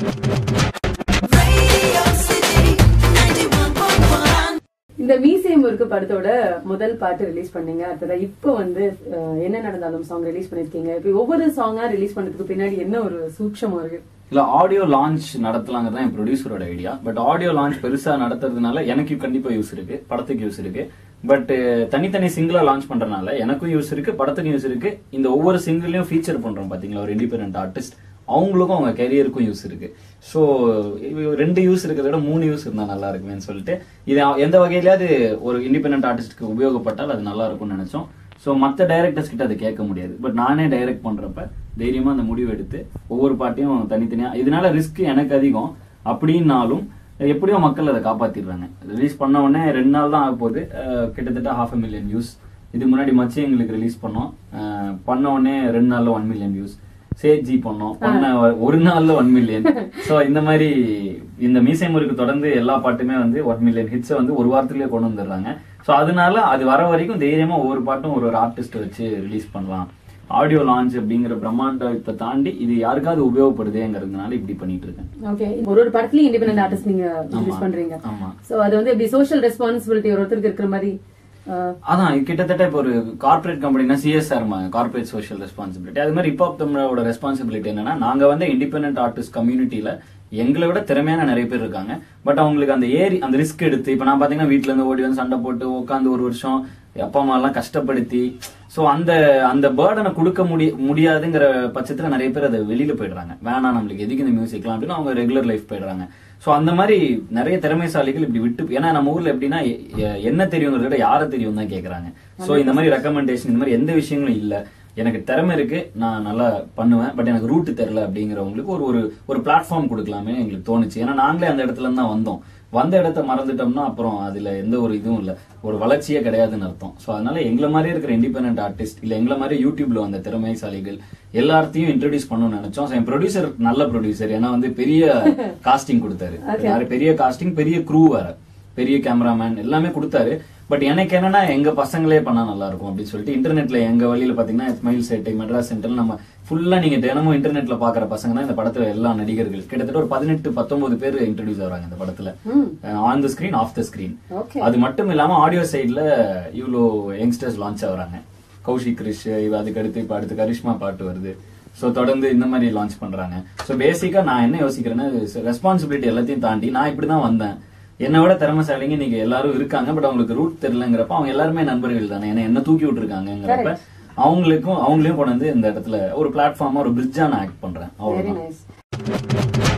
Radio City 91.1. இந்த மீசை முறுக்கு படத்தோட முதல் பாட்டு ரிலீஸ் பண்ணீங்க அடுத்ததா இப்போ வந்து அஹ், என்ன நடந்தாலும் சாங் ரிலீஸ் பண்ணிருக்கீங்க இப்போ ஒவ்வொரு சாங்கா ரிலீஸ் பண்றதுக்கு பின்னாடி என்ன ஒரு சூட்சமா இருக்கு இல்ல ஆடியோ லான்ச் நடத்தலாங்கிறது தான் என் ப்ரொடியூசரோட ஐடியா பட் ஆடியோ லான்ச் பெருசா நடத்துறதுனால எனக்கு கண்டிப்பா யூஸ் இருக்கு படத்துக்கு யூஸ் இருக்கு பட் தனித்தனி சிங்கிளா லான்ச் பண்றதுனால எனக்கும் யூஸ் இருக்கு படத்துக்கும் யூஸ் இருக்கு இந்த ஒவ்வொரு சிங்கிளையும் ஃபீச்சர் பண்றோம் பாத்தீங்களா ஒரு இண்டிபெண்டன்ட் ஆர்டிஸ்ட் அவங்களுக்கும் அவங்க கெரியருக்கும் யூஸ் இருக்கு ஸோ ரெண்டு யூஸ் இருக்கிறத விட மூணு யூஸ் இருந்தா நல்லா இருக்குமேன்னு சொல்லிட்டு இது எந்த வகையிலாவது ஒரு இண்டிபெண்டன்ட் ஆர்டிஸ்ட்க்கு உபயோகப்பட்டால் அது நல்லா இருக்கும்னு நினைச்சோம் ஸோ மற்ற டைரக்டர்ஸ் கிட்ட அதை கேட்க முடியாது பட் நானே டைரக்ட் பண்றப்ப தைரியமா அந்த முடிவு எடுத்து ஒவ்வொரு பாட்டையும் தனித்தனியா இதனால ரிஸ்க் எனக்கு அதிகம் அப்படின்னாலும் எப்படியோ மக்கள் அதை காப்பாத்திடுறாங்க ரிலீஸ் பண்ண உடனே ரெண்டு நாள் தான் ஆக போகுது அஹ் கிட்டத்தட்ட ஹாஃப் அ மில்லியன் வியூஸ் இதுக்கு முன்னாடி மச்சி எங்களுக்கு ரிலீஸ் பண்ணோம் அஹ் பண்ண உடனே ரெண்டு நாள்ல ஒன் மில்லியன் வியூஸ் சேட் ஜி பண்ணோம் பண்ண ஒரு நாள்ல ஒன் மில்லியன் சோ இந்த மாதிரி இந்த மீசை முறுக்கு தொடர்ந்து எல்லா பாட்டுமே வந்து ஒன் மில்லியன் ஹிட்ஸை வந்து ஒரு வாரத்திலேயே கொண்டு வந்துடுறாங்க சோ அதனால அது வர வரைக்கும் தைரியமா ஒவ்வொரு பாட்டும் ஒரு ஒரு ஆர்டிஸ்ட் வச்சு ரிலீஸ் பண்ணலாம் ஆடியோ லான்ச் அப்படிங்கிற பிரம்மாண்டத்தை தாண்டி இது யாருக்காவது உபயோகப்படுதேங்கிறதுனால இப்படி பண்ணிட்டு இருக்கேன் ஓகே ஒரு ஒரு படத்துலயும் இண்டிபெண்டன்ட் ஆர்டிஸ்ட் நீங்க ரிலீஸ் ஆமா. பண்றீங்க ஆமா. சோ அது வந்து இப்படி சோஷியல் ரெஸ்பான்சிபிலிட்டி ஒரு ஒருத்தருக்கு இருக்கிற மாதிரி அஹ், அதான் இது கிட்டத்தட்ட இப்போ ஒரு கார்பரேட் கம்பெனினா சிஎஸ்ஆர் கார்பரேட் சோஷியல் ரெஸ்பான்சிபிலிட்டி அது மாதிரி இப்போ தமிழோட ரெஸ்பான்சிபிலிட்டி என்னன்னா நாங்க வந்து இண்டிபெண்டன்ட் ஆர்டிஸ்ட் கம்யூனிட்டியில எங்களை விட திறமையான நிறைய பேர் இருக்காங்க பட் அவங்களுக்கு அந்த ஏரி அந்த ரிஸ்க் எடுத்து இப்போ நான் பாத்தீங்கன்னா வீட்ல இருந்து ஓடி வந்து சண்டை போட்டு உட்காந்து ஒரு வருஷம் அப்பா அம்மா எல்லாம் கஷ்டப்படுத்தி சோ அந்த அந்த பேர்டனை கொடுக்க முடிய முடியாதுங்கிற பட்சத்துல நிறைய பேர் அதை வெளியில போயிடுறாங்க வேணாம் நம்மளுக்கு எதுக்கு இந்த மியூசிக்லாம் அப்படின்னு அவங்க ரெகுலர் லைஃப் போயிடுறாங்க சோ அந்த மாதிரி நிறைய திறமைசாலிகள் இப்படி விட்டு ஏன்னா நம்ம ஊர்ல எப்படின்னா எ- எ- என்ன தெரியுங்கிறத விட யாரை தெரியும் தான் கேக்குறாங்க சோ இந்த மாதிரி ரெக்கமெண்டேஷன் இந்த மாதிரி எந்த விஷயங்களும் இல்ல எனக்கு திறமை இருக்கு நான் நல்லா பண்ணுவேன் பட் எனக்கு ரூட் தெரியல அப்படிங்கிறவங்களுக்கு ஒரு ஒரு ஒரு பிளாட்ஃபார்ம் கொடுக்கலாமே எங்களுக்கு தோணுச்சு ஏன்னா நாங்களே அந்த இடத்துல இருந்து தான் வந்தோம் வந்த இடத்த மறந்துட்டோம்னா அப்புறம் அதுல எந்த ஒரு இதுவும் இல்ல ஒரு வளர்ச்சியே கிடையாதுன்னு அர்த்தம் சோ அதனால எங்களை மாதிரி இருக்கிற இண்டிபெண்டன்ட் ஆர்டிஸ்ட் இல்ல எங்களை மாதிரி யூடியூப்ல வந்த திறமைசாலிகள் எல்லாத்தையும் இன்ட்ரடியூஸ் பண்ணணும்னு நினைச்சோம் So, என் ப்ரொடியூசர் நல்ல ப்ரொடியூசர் ஏன்னா வந்து பெரிய காஸ்டிங் கொடுத்தாரு நிறைய பெரிய காஸ்டிங் பெரிய க்ரூ வேற பெரிய கேமராமேன் எல்லாமே கொடுத்தாரு பட் எனக்கு என்னன்னா எங்க பசங்களே பண்ணா நல்லா இருக்கும் அப்படின்னு சொல்லிட்டு இன்டர்நெட்ல எங்க வழியில பாத்தீங்கன்னா ஸ்மைல் சேட்டை மெட்ராஸ் சென்டர் நம்ம ஃபுல்லா நீங்க தினமும் இன்டர்நெட்ல பாக்குற பசங்க தான் இந்த படத்துல எல்லா நடிகர்கள் கிட்டத்தட்ட ஒரு பதினெட்டு பத்தொன்பது பேர் இன்ட்ரடியூஸ் ஆகுறாங்க இந்த படத்துல on the screen off the screen Okay. அது மட்டும் இல்லாம ஆடியோ சைடுல இவ்வளோ யங்ஸ்டர்ஸ் லான்ச் ஆகுறாங்க கௌஷிக் கிரிஷ் இவ அதுக்கு அடுத்து இப்ப அடுத்து கரிஷ்மா பாட்டு வருது சோ தொடர்ந்து இந்த மாதிரி லான்ச் பண்றாங்க சோ பேசிக்கா நான் என்ன யோசிக்கிறேன்னா ரெஸ்பான்சிபிலிட்டி எல்லாத்தையும் தாண்டி நான் இப்படிதான் வந்தேன் என்னை விட திறமைசாலிங்க நீங்க எல்லாரும் இருக்காங்க பட் அவங்களுக்கு ரூட் தெரியலங்கிறப்ப அவங்க எல்லாருமே நண்பர்கள் தானே ஏன்னா என்ன தூக்கி விட்டுருக்காங்கிறப்ப அவங்களுக்கும் அவங்களையும் கொண்டு வந்து இந்த இடத்துல ஒரு பிளாட்ஃபார்மா ஒரு பிரிட்ஜா நான் ஆக்ட் பண்றேன் வெரி அவ்வளவுதான் நைஸ்